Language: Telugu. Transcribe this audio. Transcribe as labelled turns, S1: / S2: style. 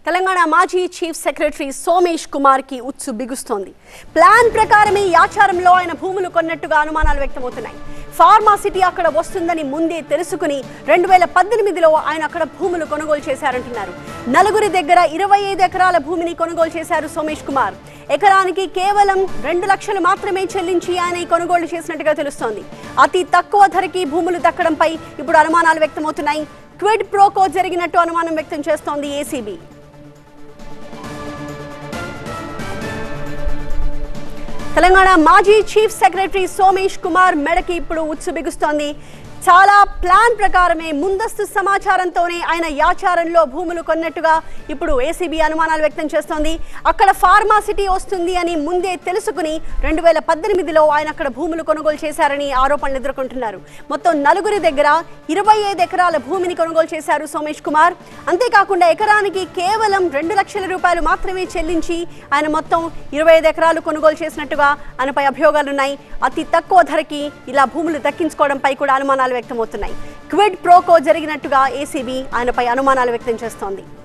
S1: తెలంగాణ మాజీ చీఫ్ సెక్రటరీ సోమేష్ కుమార్ కి ఉత్సు బిగుస్తోంది ప్లాన్ ప్రకారమే ఈ ఆచారంలో ఆయన భూములు కొన్నట్టుగా అనుమానాలు వ్యక్తమవుతున్నాయి ఫార్మా సిటీ అక్కడ వస్తుందని ముందే తెలుసుకుని రెండు వేల పద్దెనిమిదిలో ఆయన అక్కడ భూములు కొనుగోలు చేశారంటున్నారు నలుగురి దగ్గర ఇరవై ఐదు ఎకరాల భూమిని కొనుగోలు చేశారు సోమేష్ కుమార్ ఎకరానికి కేవలం రెండు లక్షలు మాత్రమే చెల్లించి ఆయన ఈ కొనుగోలు చేసినట్టుగా తెలుస్తోంది అతి తక్కువ ధరకి భూములు దక్కడంపై ఇప్పుడు అనుమానాలు వ్యక్తమవుతున్నాయి క్విడ్ ప్రోకో జరిగినట్టు అనుమానం వ్యక్తం చేస్తోంది ఏసీబీ తెలంగాణ మాజీ చీఫ్ సెక్రటరీ సోమేష్ కుమార్ మెడకి ఇప్పుడు ఉత్సు బిగుస్తోంది చాలా ప్లాన్ ప్రకారమే ముందస్తు సమాచారంతోనే ఆయన యాచారంలో భూములు కొన్నట్టుగా ఇప్పుడు ఏసీబీ అనుమానాలు వ్యక్తం చేస్తోంది అక్కడ ఫార్మా సిటీ వస్తుంది అని ముందే తెలుసుకుని రెండు వేల పద్దెనిమిదిలో ఆయన అక్కడ భూములు కొనుగోలు చేశారని ఆరోపణలు ఎదుర్కొంటున్నారు మొత్తం నలుగురి దగ్గర ఇరవై ఐదు ఎకరాల భూమిని కొనుగోలు చేశారు సోమేష్ కుమార్ అంతేకాకుండా ఎకరానికి కేవలం రెండు లక్షల రూపాయలు మాత్రమే చెల్లించి ఆయన మొత్తం ఇరవై ఐదు ఎకరాలు కొనుగోలు చేసినట్టుగా ఆయనపై అభియోగాలున్నాయి అతి తక్కువ ధరకి ఇలా భూములు దక్కించుకోవడంపై కూడా అనుమానాలు వ్యక్తమవుతున్నాయి క్విడ్ ప్రోకో జరిగినట్టుగా ఏసీబీ ఆయనపై అనుమానాలు వ్యక్తం చేస్తోంది